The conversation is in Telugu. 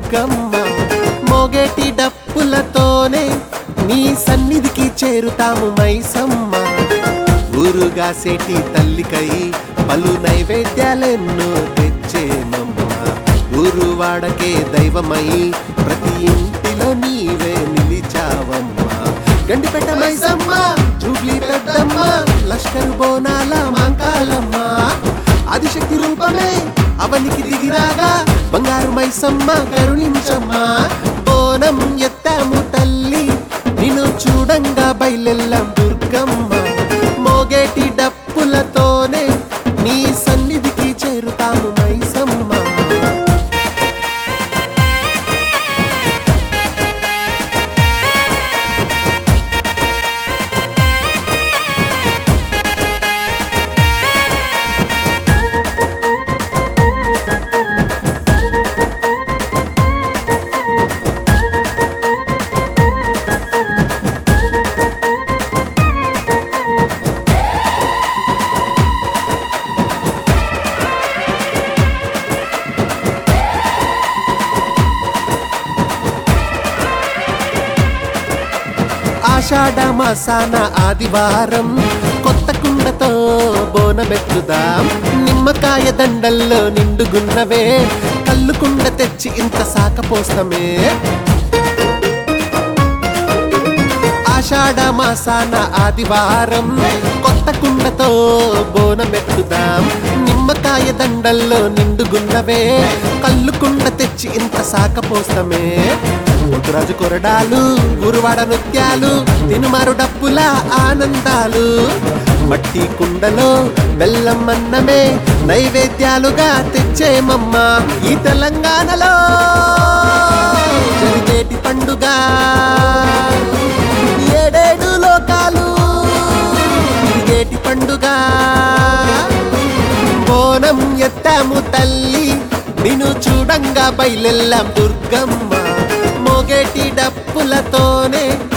దుర్గమ్మ మోగేటి డప్పులతోనే నీ సన్నిధికి చేరుతాము మైసమ్మ ఊరుగా సేటి తల్లికై పలు నైవేద్యాలెన్నో తెచ్చేమమ్మ ఊరు వాడకే దైవమై ప్రతి ఇంటిలో నీవే నిలిచావమ్మా గండిపెట్ట మైసమ్మ జూబ్లీ పెద్దమ్మ లష్కరు బోనాల మాంకాలమ్మ ఆదిశక్తి రూపమే అవనికి దిగిరాగా బంగారు మైసమ్మ కరుణించమ్మా బోనం ఎత్తాము తల్లి నిన్ను చూడంగా బయలెల్లం దుర్గమ్మ మోగేటి డప్పులతోనే నీ సన్నిధికి చేరుతాము మైసమ్మ ఆషాఢ మాసాన ఆదివారం కొత్త కుండతో బోనమెత్తుదాం నిమ్మకాయ దండల్లో నిండుగున్నవే కళ్ళు కుండ తెచ్చి ఇంత సాకపోస్తమే ఆషాఢ మాసాన ఆదివారం కొత్త కుండతో బోనమెత్తుదాం నిమ్మకాయ దండల్లో నిండుగున్నవే కళ్ళు కుండ తెచ్చి ఇంత సాకపోస్తమే ముద్దురాజు కొరడాలు గురువాడ నృత్యాలు తినుమారు డప్పుల ఆనందాలు మట్టి కుండలో బెల్లం అన్నమే నైవేద్యాలుగా తెచ్చేమమ్మ ఈ తెలంగాణలో జరిగేటి పండుగ ఏడేడు లోకాలు తిరిగేటి పండుగ బోనం ఎత్తాము తల్లి నిన్ను చూడంగా బయలెల్లాం దుర్గమ్మ మోగేటి డప్పులతోనే